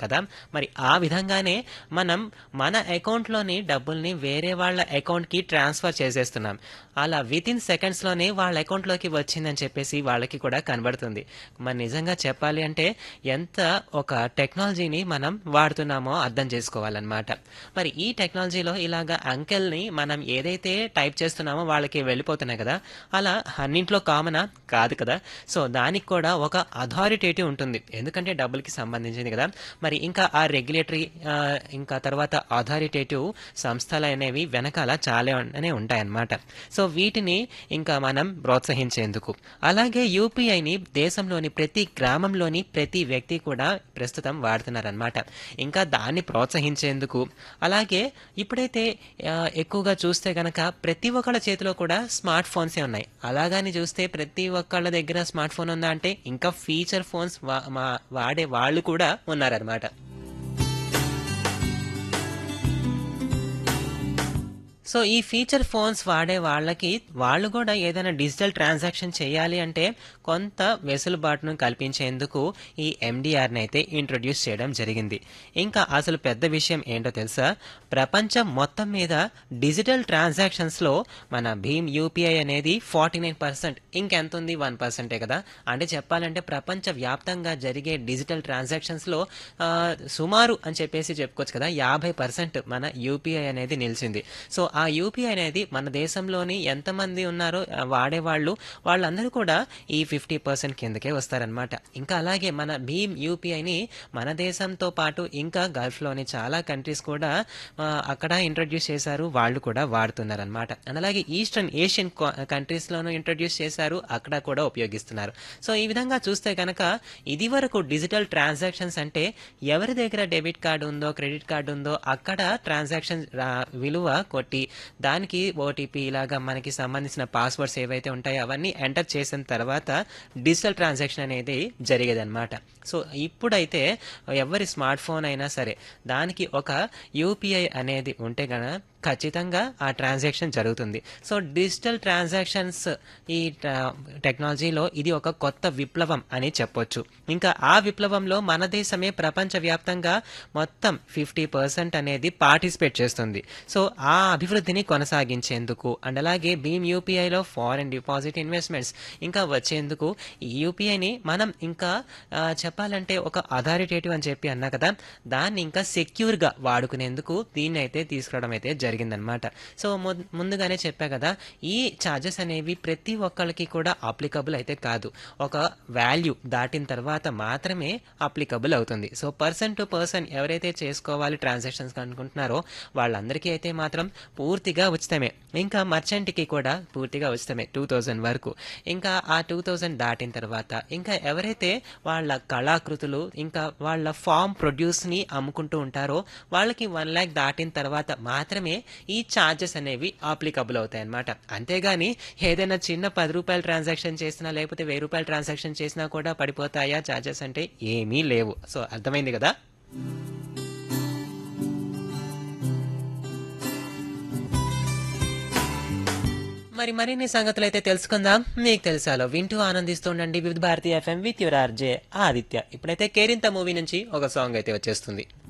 కదా మరి ఆ విధంగానే మనం మన అకౌంట్లోని డబ్బుల్ని వేరే వాళ్ళ అకౌంట్కి ట్రాన్స్ఫర్ చేసేస్తున్నాం అలా విత్ ఇన్ సెకండ్స్లోనే వాళ్ళ అకౌంట్లోకి వచ్చిందని చెప్పేసి వాళ్ళకి కూడా కనబడుతుంది మరి నిజంగా చెప్పాలి అంటే ఎంత ఒక టెక్నాలజీని మనం వాడుతున్నామో అర్థం చేసుకోవాలన్నమాట మరి ఈ టెక్నాలజీలో ఇలాగా అంకెల్ని మనం ఏదైతే టైప్ చేస్తున్నామో వాళ్ళకి వెళ్ళిపోతున్నాయి కదా అలా అన్నింట్లో కామనా కాదు కదా సో దానికి కూడా ఒక అథారిటేటివ్ ఉంటుంది ఎందుకంటే డబ్బులకి సంబంధించింది కదా మరి ఇంకా ఆ రెగ్యులేటరీ ఇంకా తర్వాత అథారిటేటివ్ సంస్థలు అనేవి వెనకాల చాలానే ఉంటాయన్నమాట సో వీటిని ఇంకా మనం ప్రోత్సహించేందుకు అలాగే యూపీఐని దేశంలోని ప్రతి గ్రామంలోని ప్రతి వ్యక్తి కూడా ప్రస్తుతం వాడుతున్నారనమాట ఇంకా దాన్ని ప్రోత్సహించేందుకు అలాగే ఇప్పుడైతే ఆ, ఎక్కువగా చూస్తే గనక ప్రతి ఒక్కళ్ళ చేతిలో కూడా స్మార్ట్ ఫోన్సే ఉన్నాయి అలాగని చూస్తే ప్రతి ఒక్కళ్ళ దగ్గర స్మార్ట్ ఫోన్ ఉందా అంటే ఇంకా ఫీచర్ ఫోన్స్ వా- మా- వాడే వాళ్ళు కూడా ఉన్నారనమాట సో ఈ ఫీచర్ ఫోన్స్ వాడే వాళ్ళకి వాళ్ళు కూడా ఏదైనా డిజిటల్ ట్రాన్సాక్షన్ చేయాలి అంటే కొంత వెసులుబాటును కల్పించేందుకు ఈ ఎండిఆర్ని అయితే ఇంట్రొడ్యూస్ చేయడం జరిగింది ఇంకా అసలు పెద్ద విషయం ఏంటో తెలుసా ప్రపంచం మొత్తం మీద డిజిటల్ ట్రాన్సాక్షన్స్లో మన భీమ్ యూపీఐ అనేది ఫార్టీ నైన్ పర్సెంట్ ఇంకెంత ఉంది వన్ పర్సెంటే కదా అంటే చెప్పాలంటే ప్రపంచ వ్యాప్తంగా జరిగే డిజిటల్ ట్రాన్సాక్షన్స్లో ఆ, సుమారు అని చెప్పేసి చెప్పుకోవచ్చు కదా యాభై పర్సెంట్ మన యూపీఐ అనేది నిలిచింది సో ఆ యూపీఐ అనేది మన దేశంలోని ఎంతమంది ఉన్నారో ఆ, వాడేవాళ్ళు వాళ్ళందరూ కూడా ఈ ఫిఫ్టీ పర్సెంట్ కిందకే వస్తారనమాట ఇంకా అలాగే మన భీమ్ యూపీఐని మన దేశంతో పాటు ఇంకా గల్ఫ్లోని చాలా కంట్రీస్ కూడా ఆ, అక్కడ ఇంట్రడ్యూస్ చేశారు వాళ్ళు కూడా వాడుతున్నారనమాట అండ్ అలాగే ఈస్టర్న్ ఏషియన్ కంట్రీస్లోనూ ఇంట్రడ్యూస్ చేశారు అక్కడ కూడా ఉపయోగిస్తున్నారు సో ఈ విధంగా చూస్తే కనుక ఇది వరకు డిజిటల్ ట్రాన్సాక్షన్స్ అంటే ఎవరి దగ్గర డెబిట్ కార్డు ఉందో క్రెడిట్ కార్డు ఉందో అక్కడ ట్రాన్సాక్షన్ విలువ కొట్టి దానికి ఓటీపీ ఇలాగా మనకి సంబంధించిన పాస్వర్డ్స్ ఏవైతే ఉంటాయో అవన్నీ ఎంటర్ చేసిన తర్వాత డిజిటల్ ట్రాన్సాక్షన్ అనేది జరిగేదన్నమాట సో ఇప్పుడైతే ఎవరి స్మార్ట్ ఫోన్ అయినా సరే దానికి ఒక యూపీఐ అనేది ఉంటే కనుక ఖచ్చితంగా ఆ ట్రాన్సాక్షన్ జరుగుతుంది సో డిజిటల్ ట్రాన్సాక్షన్స్ ఈ టెక్నాలజీలో ఇది ఒక కొత్త విప్లవం అని చెప్పొచ్చు ఇంకా ఆ విప్లవంలో మన దేశమే ప్రపంచవ్యాప్తంగా మొత్తం ఫిఫ్టీ పర్సెంట్ అనేది పార్టిసిపేట్ చేస్తుంది సో ఆ అభివృద్ధిని కొనసాగించేందుకు అండ్ అలాగే భీమ్ యూపీఐలో ఫారెన్ డిపాజిట్ ఇన్వెస్ట్మెంట్స్ ఇంకా వచ్చేందుకు ఈ యూపీఐని మనం ఇంకా ఆ, చెప్పాలంటే ఒక అథారిటేటివ్ అని చెప్పి అన్నా కదా దాన్ని ఇంకా సెక్యూర్గా వాడుకునేందుకు దీన్ని అయితే తీసుకురావడం అయితే జరిగిందనమాట సో ము- ముందుగానే చెప్పా కదా ఈ ఛార్జెస్ అనేవి ప్రతి ఒక్కళ్ళకి కూడా అప్లికబుల్ అయితే కాదు ఒక వాల్యూ దాటిన తర్వాత మాత్రమే అప్లికబుల్ అవుతుంది సో పర్సన్ టు పర్సన్ ఎవరైతే చేసుకోవాలి ట్రాన్సాక్షన్స్ అనుకుంటున్నారో వాళ్ళందరికీ అయితే మాత్రం పూర్తిగా ఉచితమే ఇంకా మర్చెంట్కి కూడా పూర్తిగా ఉచితమే టూ థౌజండ్ వరకు ఇంకా ఆ టూ థౌజండ్ దాటిన తర్వాత ఇంకా ఎవరైతే వాళ్ళ కళాకృతులు ఇంకా వాళ్ళ ఫామ్ ప్రొడ్యూస్ని అమ్ముకుంటూ ఉంటారో వాళ్ళకి వన్ ల్యాక్ దాటిన తర్వాత మాత్రమే ఈ ఛార్జెస్ అనేవి అప్లికబుల్ అవుతాయి అన్నమాట అంతేగాని ఏదైనా చిన్న పది రూపాయల ట్రాన్సాక్షన్ చేసినా లేకపోతే వెయ్యి రూపాయల ట్రాన్సాక్షన్ చేసినా కూడా పడిపోతాయా ఛార్జెస్ అంటే ఏమీ లేవు సో అర్థమైంది కదా మరి మరిన్ని సంగతులు అయితే తెలుసుకుందాం మీకు తెలుసాలో వింటూ ఆనందిస్తూ ఉండండి Vividh Bharati FM with your RJ Aditya ఇప్పుడైతే కేరింత మూవీ నుంచి ఒక సాంగ్ అయితే వచ్చేస్తుంది